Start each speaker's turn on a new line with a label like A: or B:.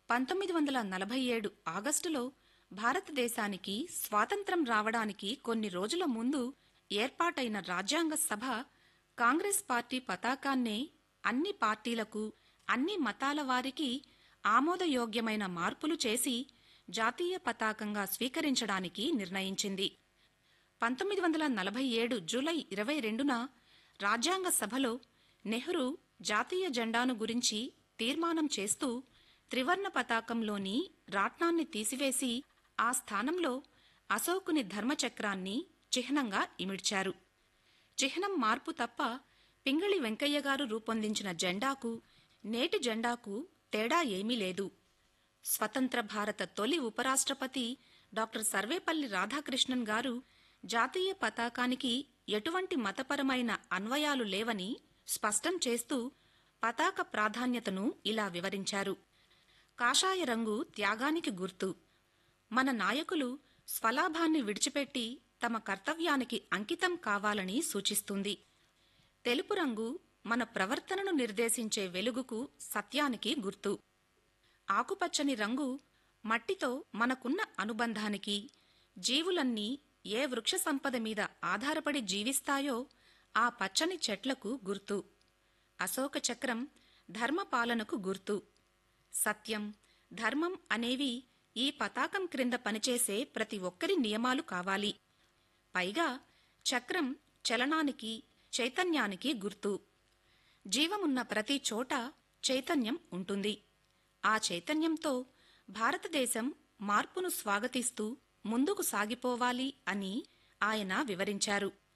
A: పంతొమ్మిది వందల నలభై ఏడు ఆగస్టులో భారతదేశానికి స్వాతంత్రం రావడానికి కొన్ని రోజుల ముందు ఏర్పాటైన రాజ్యాంగ సభ కాంగ్రెస్ పార్టీ పతాకాన్నే అన్ని పార్టీలకు అన్ని మతాల వారికి ఆమోదయోగ్యమైన మార్పులు చేసి జాతీయ పతాకంగా స్వీకరించడానికి నిర్ణయించింది పంతొమ్మిది వందల నలభై ఏడు జూలై ఇరవై రెండున రాజ్యాంగ సభలో నెహ్రూ జాతీయ జెండాను గురించి తీర్మానం చేస్తూ త్రివర్ణ పతాకంలోని రాట్నాన్ని తీసివేసి ఆ స్థానంలో అశోకుని ధర్మచక్రాన్ని చిహ్నంగా ఇమిడ్చారు చిహ్నం మార్పు తప్ప పింగళి వెంకయ్య గారు రూపొందించిన జెండాకు నేటి జెండాకు తేడా ఏమీ లేదు స్వతంత్ర భారత తొలి ఉపరాష్ట్రపతి డాక్టర్ సర్వేపల్లి రాధాకృష్ణన్ గారు జాతీయ పతాకానికి ఎటువంటి మతపరమైన అన్వయాలు లేవని స్పష్టం చేస్తూ పతాక ప్రాధాన్యతను ఇలా వివరించారు కాషాయ రంగు త్యాగానికి గుర్తు మన నాయకులు స్వలాభాన్ని విడిచిపెట్టి తమ కర్తవ్యానికి అంకితం కావాలని సూచిస్తుంది తెలుపు రంగు మన ప్రవర్తనను నిర్దేశించే వెలుగుకు సత్యానికి గుర్తు ఆకుపచ్చని రంగు మట్టితో మనకున్న అనుబంధానికి జీవులన్నీ ఏ వృక్ష సంపద మీద ఆధారపడి జీవిస్తాయో ఆ పచ్చని చెట్లకు గుర్తు అశోక చక్రం ధర్మపాలనకు గుర్తు సత్యం ధర్మం అనేవి ఈ పతాకం క్రింద పనిచేసే ప్రతి ఒక్కరి నియమాలు కావాలి పైగా చక్రం చలనానికి చైతన్యానికి గుర్తు జీవమున్న ప్రతి చోట చైతన్యం ఉంటుంది ఆ చైతన్యంతో భారతదేశం మార్పును స్వాగతిస్తూ ముందుకు సాగిపోవాలి అని ఆయన వివరించారు